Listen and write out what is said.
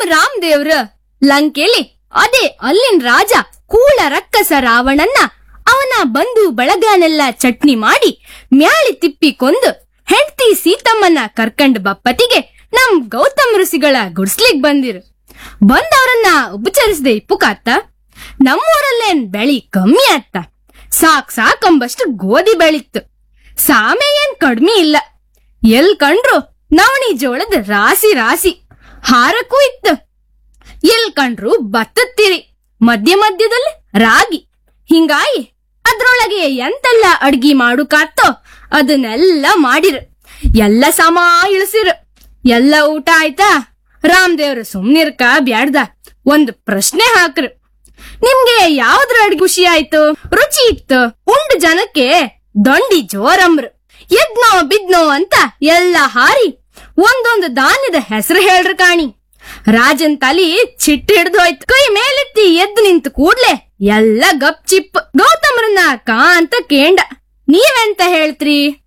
ರಾಮದೇವ್ರ ಲಂಕೆಲಿ ಅದೇ ಅಲ್ಲಿನ್ ರಾಜ ಕೂಳ ರಕ್ಕಸ ರಾವಣನ್ನ ಅವನ ಬಂಧು ಬಳಗನೆಲ್ಲ ಚಟ್ನಿ ಮಾಡಿ ಮ್ಯಾಳಿ ತಿಪ್ಪಿ ಕೊಂದು ಹೆಂಡ್ತಿ ಸೀತಮ್ಮನ ಕರ್ಕಂಡ್ ಬಪ್ಪತಿಗೆ ನಮ್ ಗೌತಮ್ ಋಷಿಗಳ ಗುಡ್ಸ್ಲಿಗ್ ಬಂದಿರು ಬಂದವರನ್ನ ಉಪಚರಿಸದೆ ಇಪ್ಪುಕಾತ್ತ ನಮ್ಮೂರಲ್ಲೇನ್ ಬೆಳಿ ಕಮ್ಮಿ ಆತ್ತ ಸಾಕ್ ಸಾಕಂಬಷ್ಟು ಗೋಧಿ ಬೆಳಿತ್ತು ಸಾಮೆ ಏನ್ ಕಡ್ಮಿ ಇಲ್ಲ ಎಲ್ ಕಂಡ್ರು ನವಣಿ ಜೋಳದ ರಾಸಿ ರಾಸಿ ಹಾರಕ್ಕೂ ಇತ್ತು ಎಲ್ ಕಂಡ್ರು ಭತ್ತತ್ತಿರಿ ಮಧ್ಯ ಮಧ್ಯದಲ್ಲಿ ರಾಗಿ ಹಿಂಗಾಯಿ ಅದ್ರೊಳಗೆ ಎಂತೆಲ್ಲ ಅಡ್ಗಿ ಮಾಡುಕಾತ್ತೋ ಅದನ್ನೆಲ್ಲ ಮಾಡಿರು ಎಲ್ಲ ಸಮ ಇಳಿಸಿರು ಎಲ್ಲ ಊಟ ಆಯ್ತಾ ರಾಮದೇವ್ರು ಸುಮ್ನಿರ್ಕ ಬ್ಯಾಡ್ದ ಒಂದ್ ಪ್ರಶ್ನೆ ಹಾಕ್ರು ನಿಮ್ಗೆ ಯಾವ್ದ್ರ ಅಡ್ಗೆ ಖುಷಿ ಆಯ್ತು ರುಚಿ ಇತ್ತು ಉಂಡ್ ಜನಕ್ಕೆ ದೊಂಡಿ ಜೋರಮ್ರು ಎದ್ನೋ ಬಿದ್ನೋ ಅಂತ ಎಲ್ಲ ಹಾರಿ ಒಂದೊಂದು ಧಾನ್ಯದ ಹೆಸರು ಹೇಳ್ರಿ ಕಾಣಿ ರಾಜನ್ ತಲಿ ಚಿಟ್ಟ ಹಿಡ್ದು ಹೋಯ್ತು ಕೈ ಮೇಲೆತ್ತಿ ಎದ್ದು ನಿಂತು ಕೂಡ್ಲೆ ಎಲ್ಲ ಗಪ್ ಚಿಪ್ ಗೌತಮ್ರನ್ನ ಕಾ ಅಂತ ಕೇಂಡ ನೀವೆಂತ ಹೇಳ್ತ್ರಿ